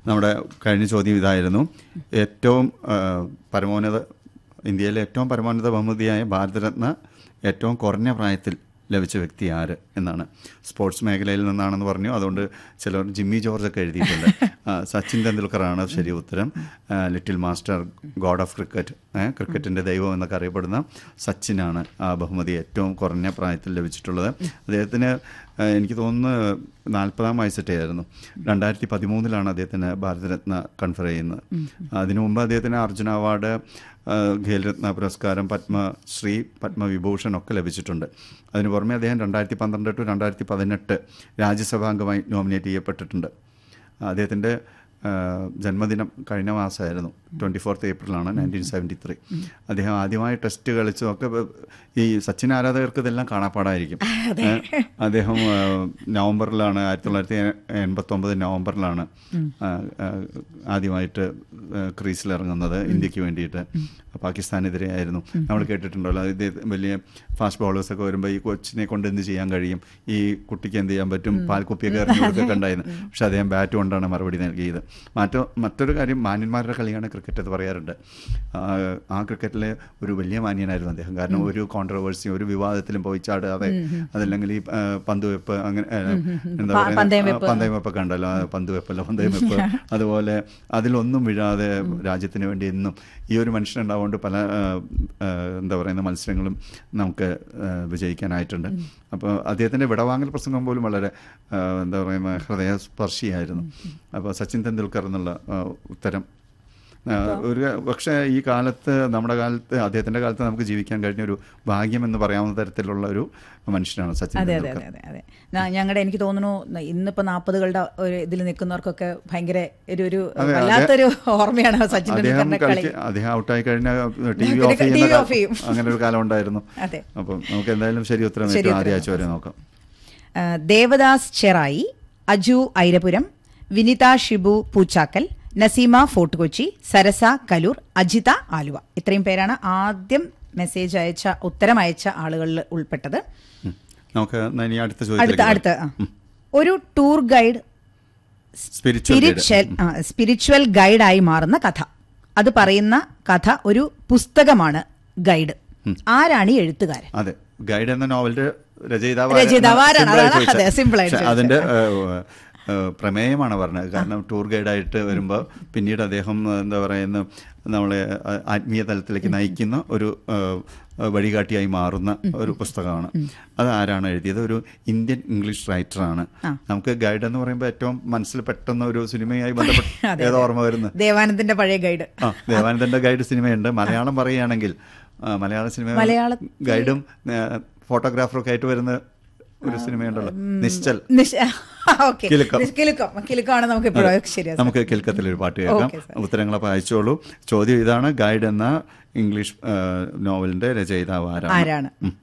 നമ്മുടെ കഴിഞ്ഞ ചോദ്യം ഇതായിരുന്നു ഏറ്റവും ആ, പരമോന്നത ഇന്ത്യയിലെ ഏറ്റവും പരമോന്നത ബഹുമതിയായ ഭാരതരത്ന ഏറ്റവും കുറഞ്ഞ പ്രായത്തിൽ ലഭിച്ച വ്യക്തി ആര് എന്നാണ് സ്പോർട്സ് മേഖലയിൽ നിന്നാണെന്ന് പറഞ്ഞു അതുകൊണ്ട് ചിലർ ജിമ്മി ജോർജ് ഒക്കെ എഴുതിയിട്ടുണ്ട് ആ, സച്ചിൻ തെണ്ടുൽക്കറാണ് ശരി ഉത്തരം ആ, little master god of cricket ഏ, ക്രിക്കറ്റിൻ്റെ ദൈവം എന്നൊക്കെ അറിയപ്പെടുന്ന സച്ചിനാണ് ആ ബഹുമതി ഏറ്റവും കുറഞ്ഞ പ്രായത്തിൽ ലഭിച്ചിട്ടുള്ളത് അദ്ദേഹത്തിന് ആ, എനിക്ക് തോന്നുന്നു നാൽപ്പതാം വയസ്സറ്റേ ആയിരുന്നു രണ്ടായിരത്തി പതിമൂന്നിലാണ് അദ്ദേഹത്തിന് ഭാരതരത്ന കൺഫർ ചെയ്യുന്നത് അതിനു മുമ്പ് അദ്ദേഹത്തിന് അർജുന അവാർഡ് ആ, ഖേൽരത്ന പുരസ്കാരം പത്മശ്രീ പത്മവിഭൂഷൺ ഒക്കെ ലഭിച്ചിട്ടുണ്ട് അതിന് പുറമെ അദ്ദേഹം രണ്ടായിരത്തി പന്ത്രണ്ട് ടു രണ്ടായിരത്തി പതിനെട്ട് രാജ്യസഭാംഗമായി നോമിനേറ്റ് ചെയ്യപ്പെട്ടിട്ടുണ്ട് അദ്ദേഹത്തിൻ്റെ ആ, ജന്മദിനം കഴിഞ്ഞ മാസമായിരുന്നു ട്വൻറ്റി ഫോർത്ത് ഏപ്രിലാണ് നയൻറ്റീൻ സെവൻറ്റി ത്രീ അദ്ദേഹം ആദ്യമായി ടെസ്റ്റ് കളിച്ചും ഒക്കെ ബ- ഈ സച്ചിൻ ആരാധകർക്ക് ഇതെല്ലാം കാണാപ്പാടായിരിക്കും ഏ, അദ്ദേഹം ആ, നവംബറിലാണ് ആയിരത്തി തൊള്ളായിരത്തി എൺപത്തൊമ്പത് നവംബറിലാണ് ആ, ആ, ആദ്യമായിട്ട് ക്രീസിൽ ഇറങ്ങുന്നത് ഇന്ത്യക്ക് വേണ്ടിയിട്ട് പാകിസ്ഥാനെതിരെ ആയിരുന്നു നമ്മൾ കേട്ടിട്ടുണ്ടല്ലോ ഇത് വലിയ ഫാസ്റ്റ് ബോളേഴ്സൊക്കെ വരുമ്പോൾ ഈ കൊച്ചിനെ കൊണ്ട് എന്ത് ചെയ്യാൻ കഴിയും ഈ കുട്ടിക്ക് എന്ത് ചെയ്യാൻ പറ്റും പാൽക്കുപ്പിയൊക്കെ എറിഞ്ഞു കൊടുത്തൊക്കെ ഉണ്ടായിരുന്നു പക്ഷെ അദ്ദേഹം ബാറ്റ് കൊണ്ടാണ് മറുപടി നൽകിയത് മറ്റോ മറ്റൊരു കാര്യം മാന്യന്മാരുടെ കളിയാണ് ക്രിക്കറ്റ് എന്ന് പറയാറുണ്ട് ആ, ആ ക്രിക്കറ്റിലെ ഒരു വലിയ മാന്യനായിരുന്നു അദ്ദേഹം കാരണം ഒരു കോൺട്രവേഴ്സി ഒരു വിവാദത്തിലും പോയി ചാടാതെ അതല്ലെങ്കിൽ ഈ ആ, പന്തുവെപ്പ് അങ്ങനെ ആ, എന്താ പ- പന്തയം പറയുക വെപ്പ്. പന്തയം വെപ്പൊക്കെ ഉണ്ടല്ലോ ആ, പന്തുവെപ്പല്ല പന്തയം വെപ്പ് അതുപോലെ അതിലൊന്നും വീഴാതെ രാജ്യത്തിന് വേണ്ടി എന്നും ഈ ഒരു മനുഷ്യനുണ്ടാവുകൊണ്ട് പല ആ, ആ, എന്താ പറയുന്ന മത്സരങ്ങളും നമുക്ക് ആ, വിജയിക്കാനായിട്ടുണ്ട് അപ്പോൾ അദ്ദേഹത്തിൻ്റെ വിടവാങ്ങൽ പ്രസംഗം പോലും വളരെ ആ, എന്താ പറയുന്ന ഹൃദയസ്പർശിയായിരുന്നു അപ്പോൾ സച്ചിൻ തെണ്ടുൽക്കർ എന്നുള്ള ആ, ഉത്തരം ആ, ഒരു പക്ഷേ ഈ കാലത്ത് നമ്മുടെ കാലത്ത് അദ്ദേഹത്തിൻ്റെ കാലത്ത് നമുക്ക് ജീവിക്കാൻ കഴിഞ്ഞ ഒരു ഭാഗ്യം എന്ന് പറയാവുന്ന തരത്തിലുള്ള ഒരു മനുഷ്യനാണ് സച്ചിൻ അതെ അതെ തെണ്ടുൽക്കർ അതെ അതെ അതെ ഞങ്ങളുടെ എനിക്ക് തോന്നുന്നു ഇന്നിപ്പോ നാൽപ്പതുകളുടെ ഒരു ഇതിൽ നിൽക്കുന്നവർക്കൊക്കെ ഭയങ്കര ഒരു ഒരു അതെ, വല്ലാത്തൊരു ഓർമ്മയാണ് സച്ചിൻ അദ്ദേഹം ടെണ്ടുൽക്കറിന്റെ കളി കളിക്ക് അദ്ദേഹം ഔട്ടായി കഴിഞ്ഞാൽ ടി വി പിന്നെ ഓഫ് ചെയ്യുന്ന TV കാ- off ചെയ്യും. അങ്ങനെ ഒരു കാലം ഉണ്ടായിരുന്നു അതെ. അപ്പം നമുക്ക് എന്തായാലും ശരി ഉത്തരം ശരി ഏറ്റവും ഉത്തരം. ആദ്യ ആഴ്ച വരെ നോക്കാം ആ, ദേവദാസ് ചെറായി അജു ഐരപുരം വിനിത ഷിബു പൂച്ചാക്കൽ നസീമ ഫോർട്ട് കൊച്ചി സരസ കലൂർ അജിത ആലുവ ഇത്രയും പേരാണ് ആദ്യം മെസ്സേജ് അയച്ച ഉത്തരം അയച്ച ആളുകളിൽ ഉൾപ്പെട്ടത് ഉം. നമുക്ക് എന്നാ ഇനി അടുത്ത അടുത്ത ചോദ്യത്തിലേക്ക് അടുത്ത ആ. ഒരു ടൂർ ഗൈഡ് സ്പിരിച്വൽ സ്പിരിച്വൽ ആ, സ്പിരിച്വൽ ഗൈഡായി മാറുന്ന കഥ അത് പറയുന്ന കഥ ഒരു പുസ്തകമാണ് ഗൈഡ് ആരാണ് ഈ എഴുത്തുകാരൻ അതെ ഗൈഡ് എന്ന നോവലിന്റെ രചയിതാവ് രചയിതാവ് ആരാണ്? simple ആയി അതാണ് ചോദിച്ചാൽ. അതെ, simple ആയിട്ട് പക്ഷേ അതിന്റെ ഏഹ്, ഏഹ്, പ്രമേയമാണ് പറഞ്ഞത് കാരണം ടൂർ ഗൈഡായിട്ട് വരുമ്പോൾ പിന്നീട് അദ്ദേഹം എന്താ പറയുന്ന നമ്മളെ ആ- ആത്മീയ തലത്തിലേക്ക് നയിക്കുന്ന ഒരു ഏഹ്, വഴികാട്ടിയായി മാറുന്ന ഒരു പുസ്തകമാണ് അത് ആരാണ് എഴുതിയത് ഒരു ഇന്ത്യൻ ഇംഗ്ലീഷ് റൈറ്ററാണ് നമുക്ക് ഗൈഡ് എന്ന് പറയുമ്പോൾ ഏറ്റവും മനസ്സിൽ പെട്ടെന്ന് ഒരു സിനിമയായി ബന്ധപ്പെട്ട് ഏതോ ഓർമ്മ വരുന്നത് ദേവാനന്ദന്റെ പഴയ ഗൈഡ് ആ ദേവാനന്ദന്റെ ഗൈഡ് സിനിമയുണ്ട് മലയാളം പറയുകയാണെങ്കിൽ ആ, മലയാള സിനിമ മലയാള- ഗൈഡും ഫോട്ടോഗ്രാഫറും ഒക്കെ ആയിട്ട് വരുന്ന ഒരു സിനിമയുണ്ടല്ലോ നിശ്ചൽ ഓക്കെ കിലുക്കം. കിലുക്കം കിലുക്കമാണ് നമുക്ക് ഇപ്പോഴും ശരിയാ നമുക്ക് കേൾക്കത്തിൽ ഒരു പാട്ട് കേൾക്കാം ഓക്കേ, സർ. ഉത്തരങ്ങളൊക്കെ അയച്ചോളൂ ചോദ്യം ഇതാണ് ഗൈഡ് എന്ന ഇംഗ്ലീഷ് ആ, നോവലിന്റെ രചയിതാവ് ആരാണ് ആരാണ് ഉം.